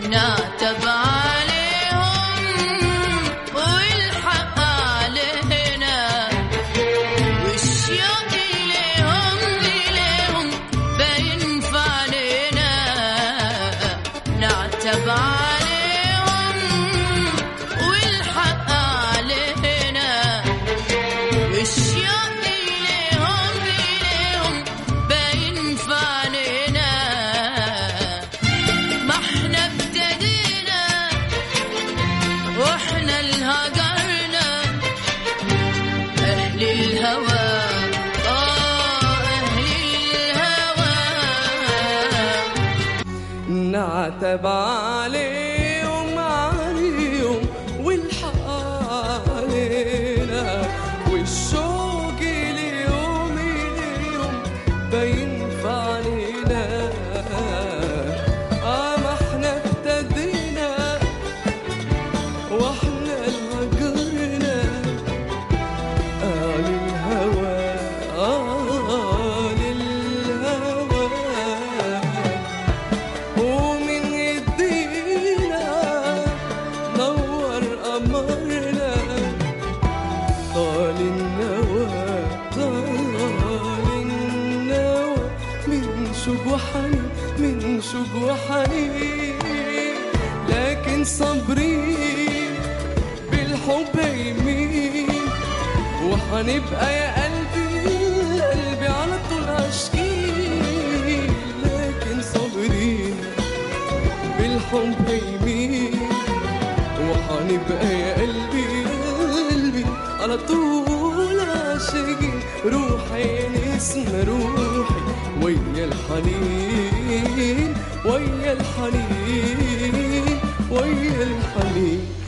نعتب عليهم والحق علينا والشوق إليهم إليهم باين في علينا نعتب عليهم والحق علينا والشوق إليهم إليهم باين في علينا ما احنا ابتدينا واحنا الهجرنا اهل الهوى اه اهل الهوى نعتب عليهم عليهم والحق علينا والشوق ليوم ليوم باين في علينا اه ما احنا ابتدينا واحنا الهجرنا آه للهوى آه للهوى ومن ايدينا نور قمرنا طال النوى طال النوى من شوق وحنين من شوق وحنين لكن صبرين بالحب يمين وحنبقى يا قلبي قلبي على طول عاشقين لكن صابرين بالحب يمين وحنبقى يا قلبي قلبي على طول عاشقين روحي نسمة روحي ويا الحنين ويا الحنين ويا الحنين